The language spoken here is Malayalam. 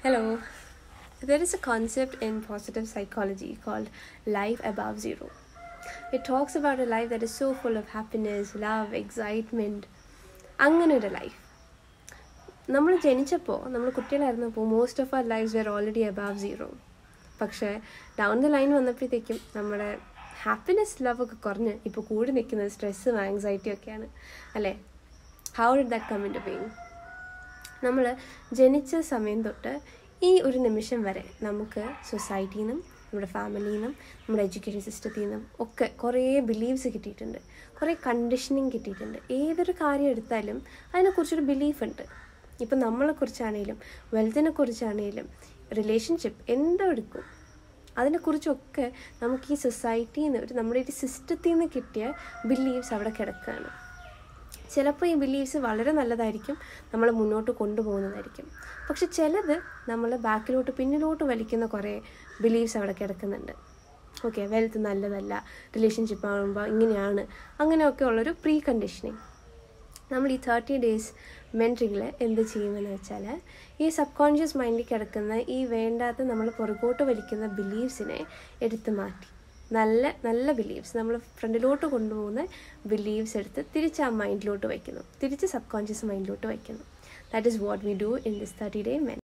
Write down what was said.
Hello. There is a concept in positive psychology called life above zero. It talks about a life that is so full of happiness, love, excitement. അങ്ങനെ ഒരു ലൈഫ് നമ്മൾ ജനിച്ചപ്പോൾ നമ്മൾ കുട്ടികളായിരുന്നപ്പോൾ most of our lives were already above zero പക്ഷേ ഡൗൺ ദ ലൈൻ വന്നപ്പോഴത്തേക്കും നമ്മുടെ ഹാപ്പിനെസ് ലവ് ഒക്കെ കുറഞ്ഞ് ഇപ്പോൾ കൂടി നിൽക്കുന്നത് സ്ട്രെസ്സും ആങ്സൈറ്റിയും ഒക്കെയാണ് അല്ലേ how did that come into being നമ്മൾ ജനിച്ച സമയം തൊട്ട് ഈ ഒരു നിമിഷം വരെ നമുക്ക് സൊസൈറ്റിയിൽ നിന്നും നമ്മുടെ ഫാമിലിയിൽ നിന്നും നമ്മുടെ എഡ്യൂക്കേഷൻ സിസ്റ്റത്തിൽ നിന്നും ഒക്കെ കുറേ ബിലീവ്സ് കിട്ടിയിട്ടുണ്ട് കുറേ കണ്ടീഷനിങ് കിട്ടിയിട്ടുണ്ട് ഏതൊരു കാര്യം എടുത്താലും അതിനെക്കുറിച്ചൊരു ബിലീഫ് ഉണ്ട് ഇപ്പം നമ്മളെക്കുറിച്ചാണേലും വെൽത്തിനെ കുറിച്ചാണേലും റിലേഷൻഷിപ്പ് എന്തോ എടുക്കും അതിനെക്കുറിച്ചൊക്കെ നമുക്ക് ഈ സൊസൈറ്റിയിൽ നിന്ന് ഒരു നമ്മുടെ ഒരു സിസ്റ്റത്തിൽ നിന്ന് കിട്ടിയ ബിലീവ്സ് അവിടെ കിടക്കുകയാണ് ചിലപ്പോൾ ഈ ബിലീവ്സ് വളരെ നല്ലതായിരിക്കും നമ്മൾ മുന്നോട്ട് കൊണ്ടുപോകുന്നതായിരിക്കും പക്ഷെ ചിലത് നമ്മൾ ബാക്കിലോട്ട് പിന്നിലോട്ട് വലിക്കുന്ന കുറേ ബിലീവ്സ് അവിടെ കിടക്കുന്നുണ്ട് ഓക്കെ വെൽത്ത് നല്ലതല്ല റിലേഷൻഷിപ്പ് ആകുമ്പോൾ ഇങ്ങനെയാണ് അങ്ങനെയൊക്കെ ഉള്ളൊരു പ്രീ കണ്ടീഷനിങ് നമ്മൾ ഈ തേർട്ടി ഡേയ്സ് മെൻട്രിങ്ങിൽ എന്ത് ചെയ്യുമെന്ന് വെച്ചാൽ ഈ സബ് കോൺഷ്യസ് മൈൻഡിൽ കിടക്കുന്ന ഈ വേണ്ടാത്ത നമ്മൾ പുറകോട്ട് വലിക്കുന്ന ബിലീവ്സിനെ എടുത്തു മാറ്റി നല്ല നല്ല ബിലീവ്സ് നമ്മൾ ഫ്രണ്ടിലോട്ട് കൊണ്ടുപോകുന്ന ബിലീവ്സ് എടുത്ത് തിരിച്ച് ആ മൈൻഡിലോട്ട് വയ്ക്കുന്നു തിരിച്ച് സബ് കോൺഷ്യസ് മൈൻഡിലോട്ട് വയ്ക്കുന്നു that is what we do in this thirty day men